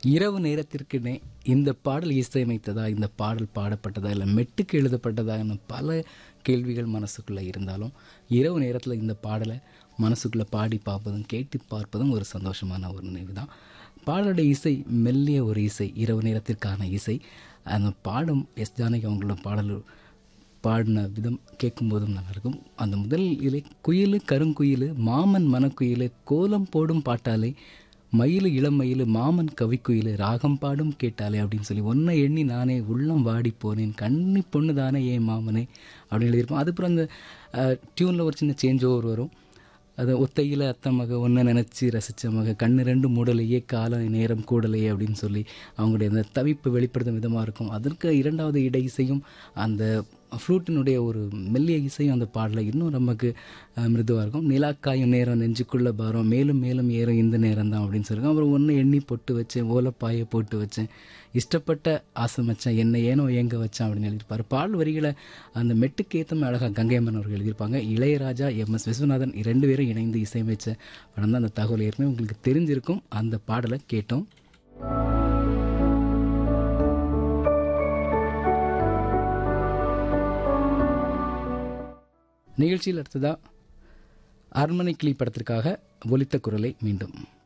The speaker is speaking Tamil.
இரவு நேரத்திற்கு நே இந்த பாடல் இசையமைத்ததா இந்த பாடல் பாடப்பட்டதா இல்லை மெட்டுக்கு எழுதப்பட்டதா என பல கேள்விகள் மனசுக்குள்ளே இருந்தாலும் இரவு நேரத்தில் இந்த பாடலை மனசுக்குள்ளே பாடி பார்ப்பதும் கேட்டு பார்ப்பதும் ஒரு சந்தோஷமான ஒரு நினைவு தான் பாடலுடைய இசை மெல்லிய ஒரு இசை இரவு நேரத்திற்கான இசை அந்த பாடும் எஸ் ஜானகி அவங்களோட பாடல் பாடின விதம் கேட்கும்போதும் நல்லாயிருக்கும் அந்த முதல் இலை குயில் கருங்குயில் மாமன் மனக்குயில் கோலம் போடும் பாட்டாலே மயில் இளமயில் மாமன் கவிக்குயில் ராகம் பாடும் கேட்டாலே அப்படின்னு சொல்லி ஒன்றை எண்ணி நானே உள்ளம் வாடி போனேன் கண்ணி பொண்ணு தானே ஏன் மாமனே அப்படின்னு எழுதியிருப்போம் அதுக்கப்புறம் அந்த டியூனில் ஒரு சின்ன சேஞ்ச் ஓவர் வரும் அது ஒத்தையில் அத்தை மக ஒன்றை நினச்சி ரசித்த மக கண்ணு ரெண்டு மூடலையே காலம் நேரம் கூடலையே அப்படின்னு சொல்லி அவங்களுடைய அந்த தவிப்பு வெளிப்படுத்தும் விதமாக இருக்கும் அதற்கு இரண்டாவது இடை இசையும் அந்த ஃப்ளூட்டினுடைய ஒரு மெல்லிய இசையும் அந்த பாடலில் இன்னும் நமக்கு மிருதுவாக இருக்கும் நிலாக்காயும் நேரம் நெஞ்சுக்குள்ளே பாரம் மேலும் மேலும் ஏறும் இந்த நேரம் தான் அப்படின்னு சொல்லியிருக்கோம் அப்புறம் ஒன்று எண்ணி பொட்டு வச்சேன் ஓலப்பாயை போட்டு வச்சேன் இஷ்டப்பட்ட ஆசை மச்சான் என்னை ஏனோ ஏங்க வச்சான் அப்படின்னு எழுதியிருப்பார் பால் வரிகளை அந்த மெட்டுக்கு ஏற்றமே அழகாக கங்கையம்மன் அவர்கள் எழுதியிருப்பாங்க இளையராஜா எம் எஸ் விஸ்வநாதன் இரண்டு பேரும் இணைந்து இசையமைச்ச படம் தான் அந்த தகவல் ஏற்கனவே உங்களுக்கு தெரிஞ்சிருக்கும் அந்த பாடலை கேட்டோம் நிகழ்ச்சியில் அடுத்ததாக அரண்மனை கிளி படத்திற்காக ஒலித்த குரலை மீண்டும்